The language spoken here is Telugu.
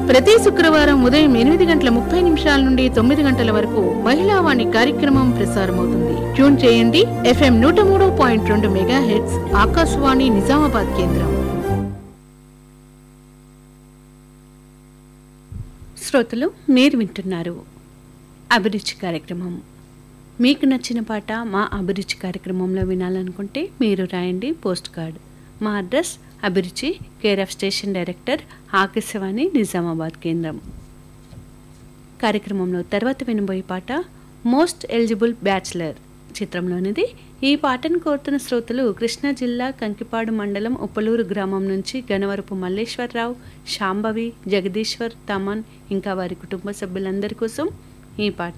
ప్రతి శుక్రవారం ఉదయం ఎనిమిది గంటల ముప్పై నిమిషాల నుండి తొమ్మిది గంటల వరకు మహిళా వాణి కార్యక్రమం ప్రసారమవుతుంది ట్యూన్ చేయండి ఎఫ్ఎం నూట మూడు పాయింట్ రెండు మెగా హెడ్స్ ఆకాశవాణి నిజామాబాద్ కేంద్రం శ్రోతలు మీరు వింటున్నారు అభిరుచి కార్యక్రమం మీకు నచ్చిన పాట మా అభిరుచి కార్యక్రమంలో వినాలనుకుంటే మీరు రాయండి పోస్ట్ కార్డ్ మా అడ్రస్ అభిరుచి care of station director Akashvani Nizamabad కేంద్రం కార్యక్రమంలో తర్వాత వినబోయే పాట మోస్ట్ ఎలిజిబుల్ బ్యాచిలర్ చిత్రంలోనిది ఈ పాటను కోరుతున్న శ్రోతలు కృష్ణా జిల్లా కంకిపాడు మండలం ఉప్పలూరు గ్రామం నుంచి గణవరపు మల్లేశ్వరరావు శాంభవి జగదీశ్వర్ తమన్ ఇంకా వారి కుటుంబ సభ్యులందరి కోసం ఈ పాట